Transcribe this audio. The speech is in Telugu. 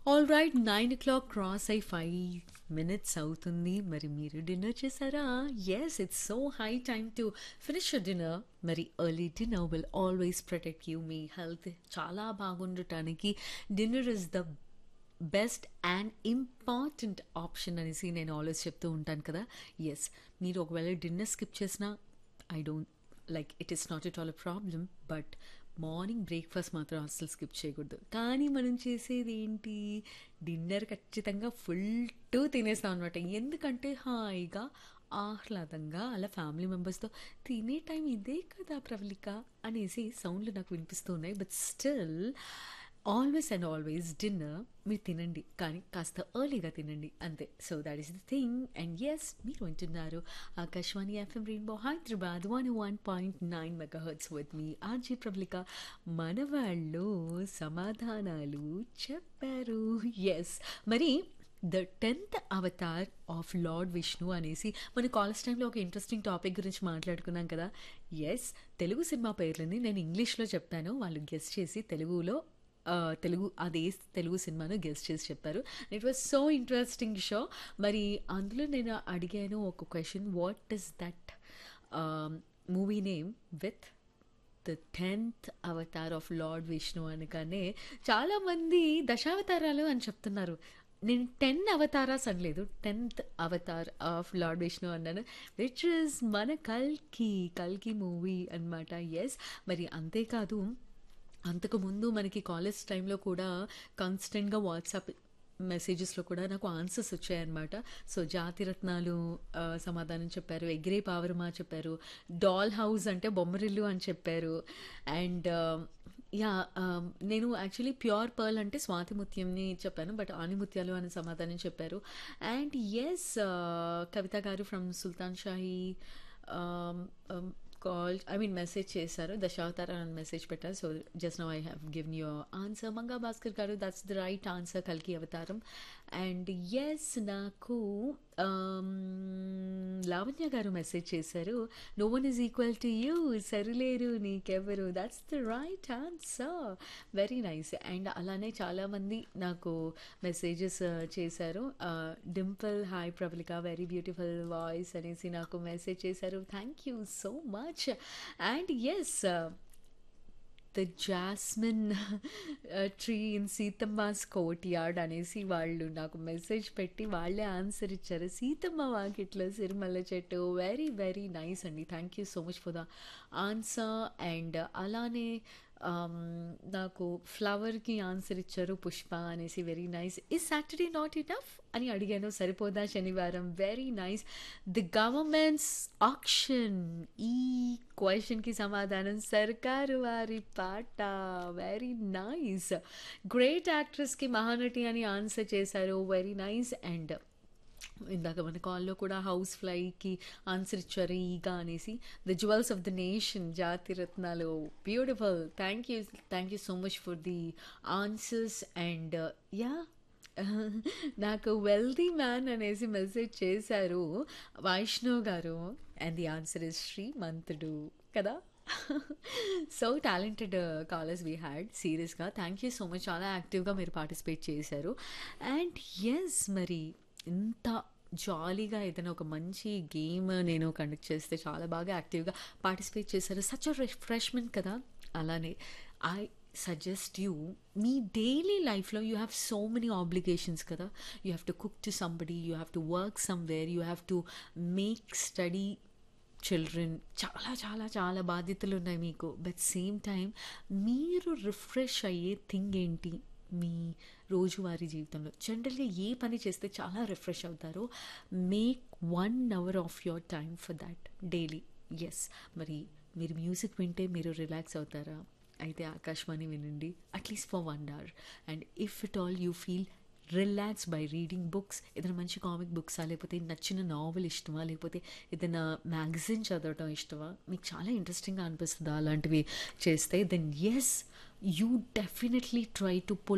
all right nine o'clock cross అయి ఫైవ్ మినిట్స్ అవుతుంది మరి మీరు డిన్నర్ చేశారా yes it's so high time to finish dinner మరి early dinner will always protect you మీ హెల్త్ చాలా బాగుండటానికి dinner is the best and important option అనేసి నేను ఆల్వేస్ చెప్తూ ఉంటాను కదా ఎస్ మీరు ఒకవేళ డిన్నర్ స్కిప్ చేసినా I don't like it is not at all a problem but morning breakfast మాత్రం అస్సలు స్కిప్ చేయకూడదు కానీ మనం చేసేది ఏంటి డిన్నర్ ఖచ్చితంగా ఫుల్ టు తినేస్తాం అనమాట ఎందుకంటే హాయిగా ఆహ్లాదంగా అలా ఫ్యామిలీ మెంబర్స్తో తినే టైం ఇదే కదా ప్రవళిక అనేసి సౌండ్లు నాకు వినిపిస్తున్నాయి but still always and always dinner మీరు తినండి కానీ కాస్త ఎర్లీగా తినండి అంతే so that is the thing and yes మీరు వింటున్నారు Akashvani FM rainbow Hyderabad one one point nine mega hertz with మీ ఆర్జీ ప్రబ్లిక మన వాళ్ళు సమాధానాలు చెప్పారు ఎస్ మరి the tenth avatar of lord Vishnu అనేసి మన కాలేజ్ టైంలో ఒక ఇంట్రెస్టింగ్ టాపిక్ గురించి మాట్లాడుకున్నాం కదా ఎస్ తెలుగు సినిమా పేర్లని నేను ఇంగ్లీష్లో చెప్తాను వాళ్ళు గెస్ట్ చేసి తెలుగులో తెలుగు అదే తెలుగు సినిమాను గెస్ట్ చేసి చెప్పారు it was so interesting show మరి అందులో నేను అడిగాను ఒక question what is that movie name with the tenth avatar of lord Vishnu అనగానే చాలామంది దశావతారాలు అని చెప్తున్నారు నేను టెన్ అవతారాస్ అనలేదు tenth avatar of lord Vishnu అన్నాను విచ్ ఇస్ మన కల్కి కల్కి మూవీ అనమాట ఎస్ మరి అంతేకాదు అంతకుముందు మనకి కాలేజ్ టైంలో కూడా కాన్స్టెంట్గా వాట్సాప్ మెసేజెస్లో కూడా నాకు ఆన్సర్స్ వచ్చాయన్నమాట సో జాతిరత్నాలు సమాధానం చెప్పారు ఎగ్రే పావరమా చెప్పారు డాల్ హౌస్ అంటే బొమ్మరిల్లు అని చెప్పారు అండ్ యా నేను యాక్చువల్లీ ప్యూర్ పర్ల్ అంటే స్వాతిముత్యంని చెప్పాను బట్ ఆనిముత్యాలు అని సమాధానం చెప్పారు and yes Kavitha garu from Sultan Shahi call I mean message చేశారు దశావతార అని మెసేజ్ పెట్టారు so just now I have given your answer Manga Bhaskar garu that's the right answer కల్కి అవతారం అండ్ ఎస్ నాకు లావణ్య గారు మెసేజ్ చేశారు no one is equal to you Sarileru Neekevvaru that's the right answer very nice and అలానే చాలామంది నాకు మెసేజెస్ చేశారు Dimple hi Prabalika very beautiful voice అనేసి నాకు మెసేజ్ చేశారు thank you so much and yes the jasmine tree in Seethamma's courtyard అనేసి వాళ్ళు నాకు మెసేజ్ పెట్టి వాళ్ళే ఆన్సర్ ఇచ్చారు Seethamma Vakitlo Sirimalle Chettu very very nice అండి thank you so much for the answer and అలానే నాకు ఫ్లవర్కి ఆన్సర్ ఇచ్చారు పుష్ప అనేసి వెరీ నైస్ ఈ సాటర్డే నాట్ ఇనఫ్ అని అడిగాను Saripodhaa Sanivaaram very nice the government's action ఈ క్వశ్చన్కి సమాధానం Sarkaru Vaari Paata very nice great యాక్ట్రెస్కి మహానటి అని ఆన్సర్ చేశారు వెరీ నైస్ అండ్ ఇందాక మన కాల్లో కూడా హౌస్ ఫ్లైకి ఆన్సర్ ఇచ్చారు ఈగా అనేసి the jewels of the nation Jathi Ratnalu beautiful thank you thank you so much for the answers and yeah నాకు వెల్దీ మ్యాన్ అనేసి మెసేజ్ చేశారు Vaishnav garu and the answer is Srimanthudu కదా so talented callers we had సీరియస్గా థ్యాంక్ యూ సో మచ్ చాలా యాక్టివ్గా మీరు పార్టిసిపేట్ చేశారు అండ్ ఎస్ మరి ఇంత జాలీగా ఏదైనా ఒక మంచి గేమ్ నేను కండక్ట్ చేస్తే చాలా బాగా యాక్టివ్గా పార్టిసిపేట్ చేశారు సచ్ రిఫ్రెష్మెంట్ కదా అలానే ఐ సజెస్ట్ యూ మీ డైలీ లైఫ్లో you have so many obligations కదా you have to cook to somebody you have to work somewhere you have to make study children చాలా చాలా చాలా బాధ్యతలు ఉన్నాయి మీకు బట్ సేమ్ టైం మీరు రిఫ్రెష్ అయ్యే థింగ్ ఏంటి మీ రోజువారీ జీవితంలో జనరల్గా ఏ పని చేస్తే చాలా రిఫ్రెష్ అవుతారో make one hour of your time for that daily yes మరి మీరు మ్యూజిక్ వింటే మీరు రిలాక్స్ అవుతారా అయితే ఆకాశవాణి వినండి at least for one hour and if it all you feel relax by reading books ఏదైనా మంచి కామిక్ బుక్సా లేకపోతే నచ్చిన నావెల్ ఇష్టమా లేకపోతే ఏదైనా మ్యాగజైన్ చదవటం ఇష్టమా మీకు చాలా ఇంట్రెస్టింగ్గా అనిపిస్తుందా అలాంటివి చేస్తే then yes you definitely try to pull